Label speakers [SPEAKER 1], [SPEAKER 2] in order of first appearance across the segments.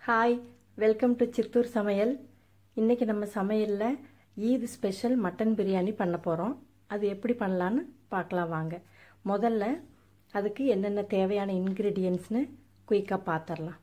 [SPEAKER 1] hi welcome to Chittoor சமையல் இன்றைக்கி நம்ம சமையலில் ஈத் ஸ்பெஷல் மட்டன் பிரியாணி பண்ண போகிறோம் அது எப்படி பண்ணலான்னு பார்க்கலாம் வாங்க முதல்ல அதுக்கு என்னென்ன தேவையான இன்க்ரீடியன்ட்ஸ்னு குயிக்காக பார்த்துடலாம்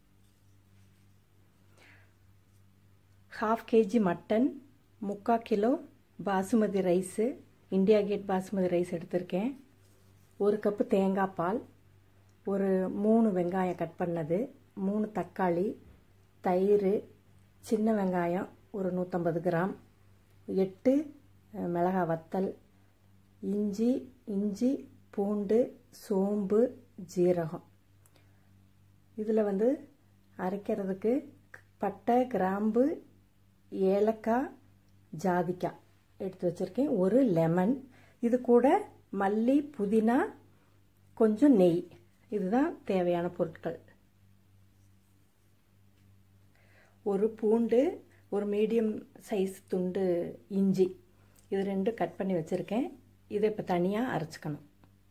[SPEAKER 1] ஹாஃப் கேஜி மட்டன் முக்கால் kilo basmati rice India Gate basmati rice எடுத்திருக்கேன் ஒரு கப்பு தேங்காய் பால் ஒரு மூணு வெங்காயம் கட் பண்ணது மூணு தக்காளி தயிர் சின்ன வெங்காயம் ஒரு நூற்றம்பது கிராம் எட்டு மிளகா வத்தல் இஞ்சி இஞ்சி பூண்டு சோம்பு ஜீரகம் இதில் வந்து அரைக்கிறதுக்கு பட்டை கிராம்பு ஏலக்காய் ஜாதிக்காய் எடுத்து வச்சுருக்கேன் ஒரு லெமன் இது கூட மல்லி புதினா கொஞ்சம் நெய் இதுதான் தேவையான பொருட்கள் ஒரு பூண்டு ஒரு மீடியம் சைஸ் துண்டு இஞ்சி இது ரெண்டும் கட் பண்ணி வச்சுருக்கேன் இதை இப்போ தனியாக அரைச்சிக்கணும்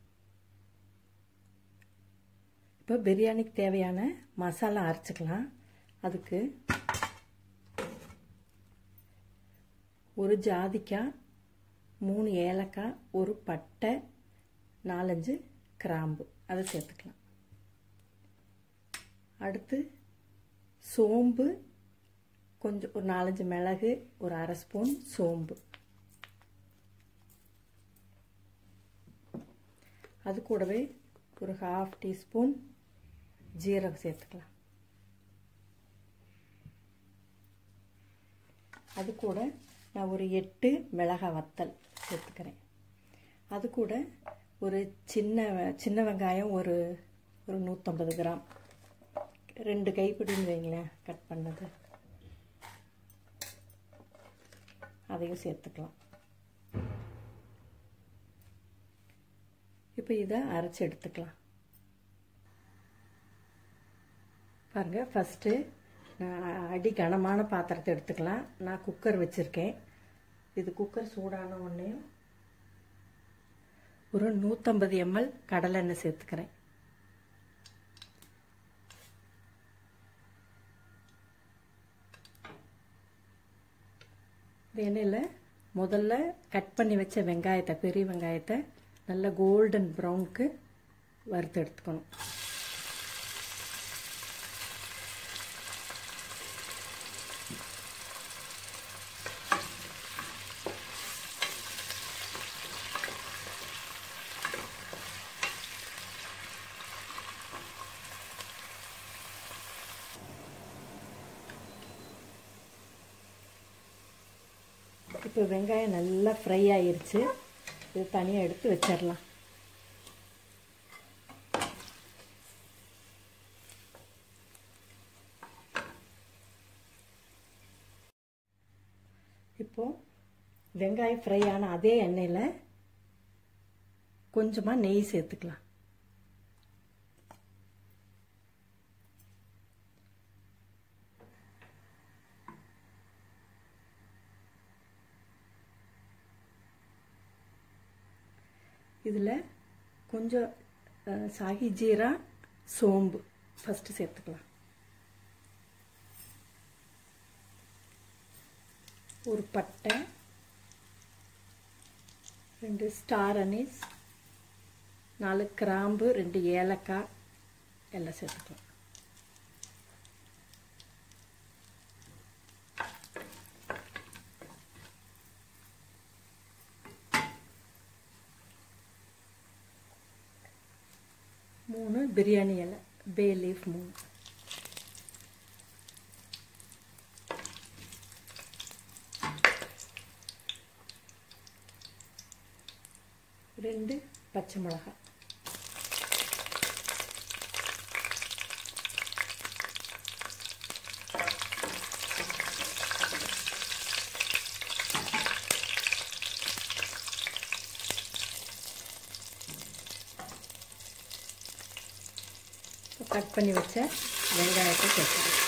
[SPEAKER 1] இப்போ பிரியாணிக்கு தேவையான மசாலா அரைச்சிக்கலாம் அதுக்கு ஒரு ஜாதிக்காய் மூணு ஏலக்காய் ஒரு பட்டை நாலஞ்சு கிராம்பு அதை சேர்த்துக்கலாம் அடுத்து சோம்பு கொஞ்சம் ஒரு நாலஞ்சு மிளகு ஒரு அரை ஸ்பூன் சோம்பு அது கூடவே ஒரு ஹாஃப் டீஸ்பூன் ஜீரகம் சேர்த்துக்கலாம் அது கூட நான் ஒரு எட்டு மிளகாய் வத்தல் சேர்த்துக்கிறேன் அது கூட ஒரு சின்ன சின்ன வெங்காயம் ஒரு ஒரு நூற்றம்பது கிராம் ரெண்டு கைப்பிடின்னு வைங்களேன் கட் பண்ணது அதையும் சேர்த்துக்கலாம் இப்போ இதை அரைச்சி எடுத்துக்கலாம் பாருங்கள் ஃபஸ்ட்டு நான் அடி கனமான பாத்திரத்தை எடுத்துக்கலாம் நான் குக்கர் வச்சுருக்கேன் இது குக்கர் சூடான உடனே ஒரு நூற்றம்பது எம்எல் கடலெண்ணெய் சேர்த்துக்கிறேன் இந்த எண்ணெயில் முதல்ல கட் பண்ணி வச்ச வெங்காயத்தை பெரிய வெங்காயத்தை நல்ல கோல்டன் ப்ரௌனுக்கு வறுத்து எடுத்துக்கணும் இப்போ வெங்காயம் நல்லா ஃப்ரை ஆயிருச்சு இது தனியாக எடுத்து வச்சிடலாம் இப்போ வெங்காயம் ஃப்ரை ஆன அதே எண்ணெயில் கொஞ்சமாக நெய் சேர்த்துக்கலாம் இதில் கொஞ்சம் சாகி ஜீரா சோம்பு ஃபஸ்ட்டு சேர்த்துக்கலாம் ஒரு பட்டை ரெண்டு ஸ்டார் அனீஸ் நாலு கிராம்பு ரெண்டு ஏலக்காய் எல்லாம் சேர்த்துக்கலாம் மூணு பிரியாணி இலை பே லீஃப் மூணு ரெண்டு பச்சை மிளகாய் கட் பண்ணி வச்ச வெங்காயத்தை சேர்த்துக்கலாம்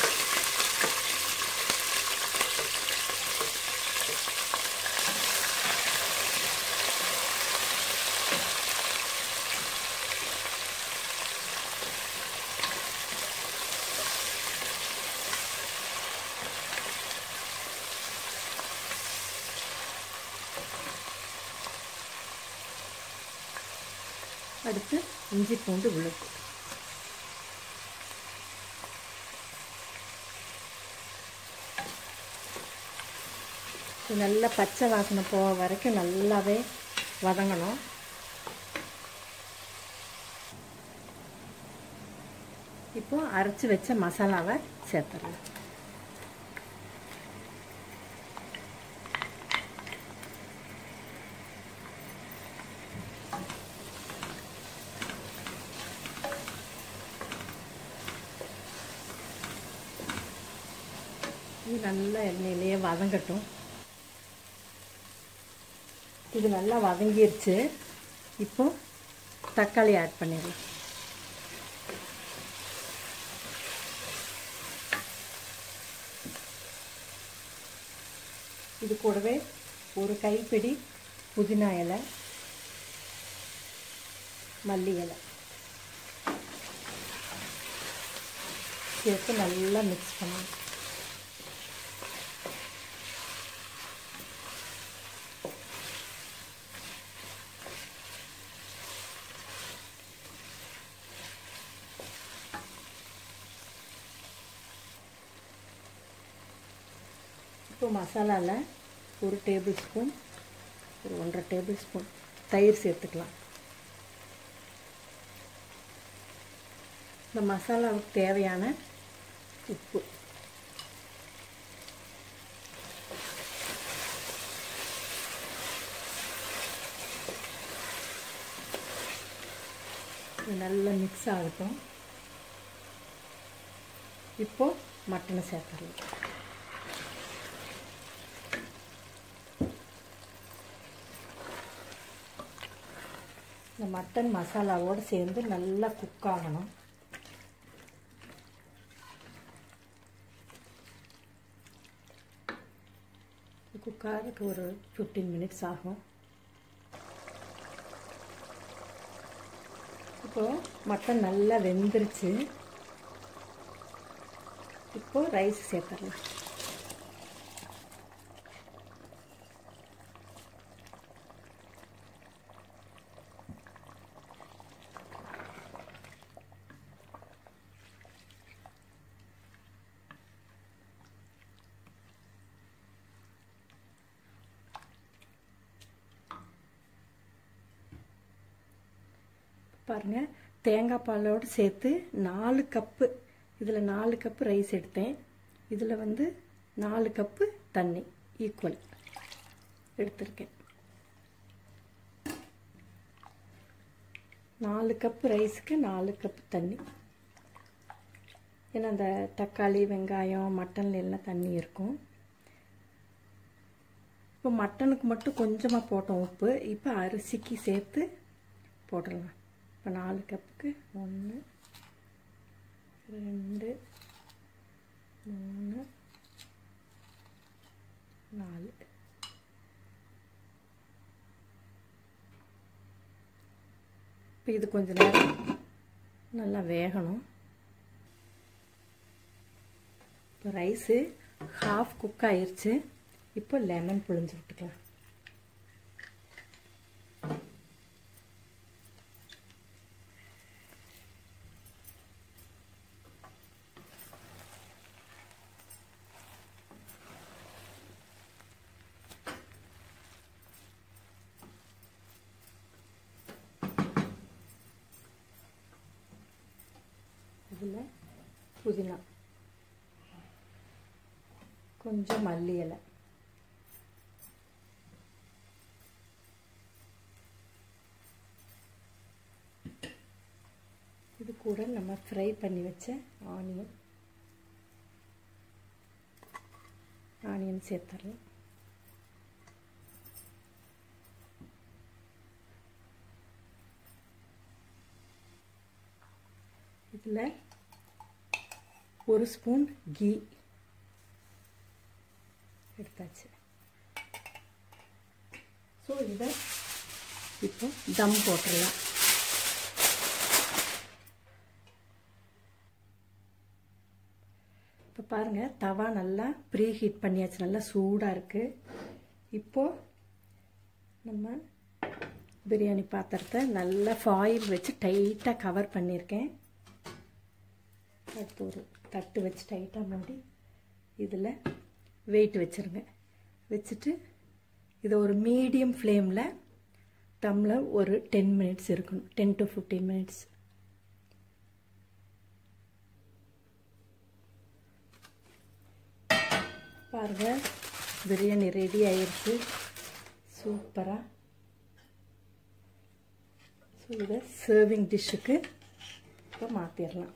[SPEAKER 1] அடுத்து இஞ்சி பூண்டு விழுது நல்ல பச்சை வாசனை போக வரைக்கும் நல்லாவே வதங்கணும் இப்போ அரைச்சி வச்ச மசாலாவை சேர்த்துடலாம் இது நல்லா எண்ணெயிலேயே வதங்கட்டும் இது நல்லா வதங்கிருச்சு இப்போ தக்காளி ஆட் பண்ணிடலாம் இது கூடவே ஒரு கைப்பிடி புதினா இலை மல்லி இலை சேர்த்து நல்லா மிக்ஸ் பண்ணணும் இப்போ மசாலாவில் ஒரு டேபிள் ஸ்பூன் ஒரு ஒன்றரை டேபிள் ஸ்பூன் தயிர் சேர்த்துக்கலாம் இந்த மசாலாவுக்கு தேவையான உப்பு நல்லா மிக்ஸ் ஆகட்டும் இப்போ மட்டனை சேர்த்துடலாம் இந்த மட்டன் மசாலாவோடு சேர்ந்து நல்லா குக் ஆகணும் குக் ஆகிறதுக்கு ஒரு ஃபிஃப்டீன் மினிட்ஸ் ஆகும் இப்போது மட்டன் நல்லா வெந்துருச்சு இப்போது ரைஸ் சேர்த்துடலாம் பாருங்கள் தேங்காய் பாலோடு சேர்த்து நாலு கப்பு இதில் நாலு கப்பு ரைஸ் எடுத்தேன் இதில் வந்து நாலு கப்பு தண்ணி ஈக்குவல் எடுத்திருக்கேன் நாலு கப்பு ரைஸுக்கு நாலு கப்பு தண்ணி ஏன்னா அந்த தக்காளி வெங்காயம் மட்டனில் எல்லாம் தண்ணி இருக்கும் இப்போ மட்டனுக்கு மட்டும் கொஞ்சமாக போட்டோம் உப்பு இப்போ அரிசிக்கு சேர்த்து போட்டுடலாம் இப்போ நாலு கப்புக்கு ஒன்று ரெண்டு மூணு நாலு இப்போ இது கொஞ்ச நேரம் நல்லா வேகணும் இப்போ ரைஸு ஹாஃப் குக் ஆயிடுச்சு இப்போ லெமன் புழிஞ்சு விட்டுக்கலாம் இதில் புதினா கொஞ்சம் மல்லி இலை இது கூட நம்ம ஃப்ரை பண்ணி வச்ச ஆனியன் ஆனியன் சேர்த்துடலாம் இதில் ஒரு ஸ்பூன் கீ எடுத்தாச்சு ஸோ இதை இப்போ தம் போட்டுடலாம் இப்போ பாருங்கள் தவா நல்லா ப்ரீ ஹீட் பண்ணியாச்சு நல்லா சூடாக இருக்குது இப்போது நம்ம பிரியாணி பாத்திரத்தை நல்லா ஃபாயில் வச்சு டைட்டாக கவர் பண்ணியிருக்கேன் அடுத்து ஒரு தட்டு வச்சு டைட்டாக மூடி இதில் வெயிட் வச்சுருங்க வச்சுட்டு இதை ஒரு மீடியம் ஃப்ளேமில் தம்மில் ஒரு டென் மினிட்ஸ் இருக்கணும் டென் டு ஃபிஃப்டீன் மினிட்ஸ் பாருங்கள் பிரியாணி ரெடி ஆயிடுச்சு சூப்பராக ஸோ இதை சர்விங் டிஷ்ஷுக்கு இப்போ மாற்றிடலாம்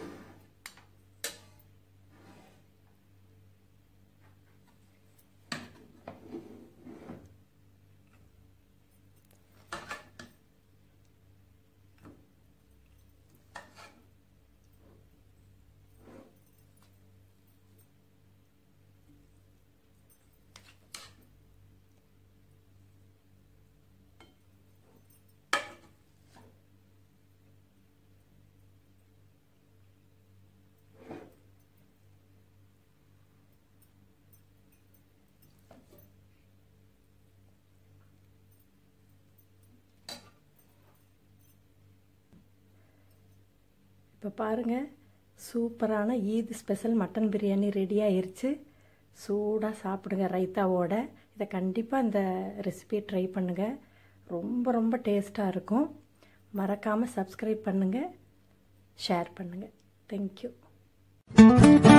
[SPEAKER 1] இப்போ பாருங்கள் சூப்பரான Eid special mutton biryani ready ஆயிருச்சு சூடாக சாப்பிடுங்க ரைத்தாவோட இதை கண்டிப்பாக இந்த ரெசிபியை ட்ரை பண்ணுங்கள் ரொம்ப ரொம்ப டேஸ்ட்டாக இருக்கும் மறக்காமல் சப்ஸ்கிரைப் பண்ணுங்கள் ஷேர் பண்ணுங்கள் தேங்க்யூ